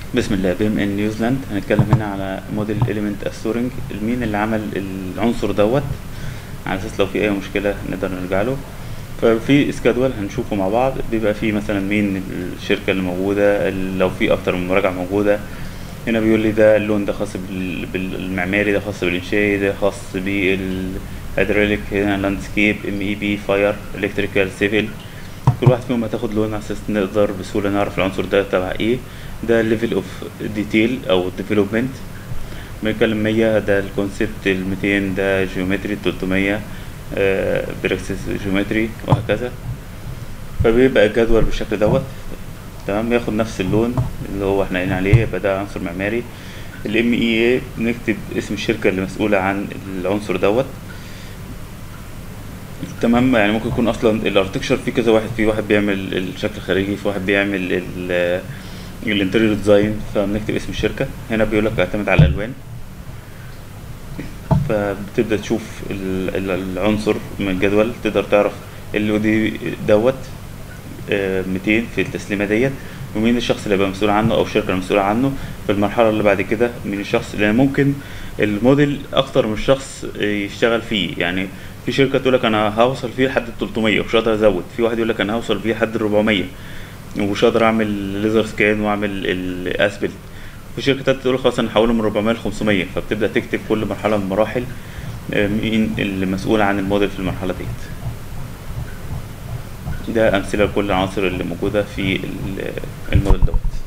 بسم الله بيم ان نيوزيلاند هنتكلم هنا على موديل اليمنت استورنج مين اللي عمل العنصر دوت على اساس لو في اي مشكله نقدر نرجع له ففي سكادول هنشوفه مع بعض بيبقى فيه مثلا مين الشركه اللي موجوده لو في اكتر من مراجعه موجوده هنا بيقول لي ده اللون ده خاص بال- بالمعماري ده خاص بالانشائي ده خاص بالهيدروليك هنا لاندسكيب ام اي بي فاير الكتريكال سيفل كل واحد فيهم هتاخد لون على اساس نقدر بسهوله نعرف العنصر ده تبع ايه ده ليفل اوف ديتيل او ديفلوبمنت بنتكلم 100 ده الكونسبت ال 200 ده جيومتري 300 بريكسس جيومتري وهكذا فبيبقى الجدول بالشكل دوت تمام ياخد نفس اللون اللي هو احنا قايلين عليه يبقى ده عنصر معماري الام اي اي نكتب اسم الشركه اللي مسؤوله عن العنصر دوت تمام يعني ممكن يكون اصلا الاركتكشر فيه كذا واحد في واحد بيعمل الشكل الخارجي في واحد بيعمل الانتريور ديزاين فبنكتب اسم الشركه هنا بيقول لك اعتمد على الالوان فبتبدا تشوف ال- ال- العنصر من الجدول تقدر تعرف اللي دي دوت آه، 200 في التسليمه ديت ومين الشخص اللي هيبقى مسؤول عنه او الشركه المسؤوله عنه في المرحله اللي بعد كده مين الشخص لان ممكن الموديل اكتر من شخص يشتغل فيه يعني في شركه تقول لك انا هوصل فيه لحد 300 ومش هقدر ازود في واحد يقول لك انا هوصل فيه لحد 400 ومش هقدر اعمل ليزر سكان واعمل الاسبل في شركه تانية تقول خلاص انا هحوله من 400 ل 500 فبتبدا تكتب كل مرحله من المراحل آه، مين اللي مسؤول عن الموديل في المرحله ديت ده امثله لكل العناصر اللي موجوده في ال- الموديل دوت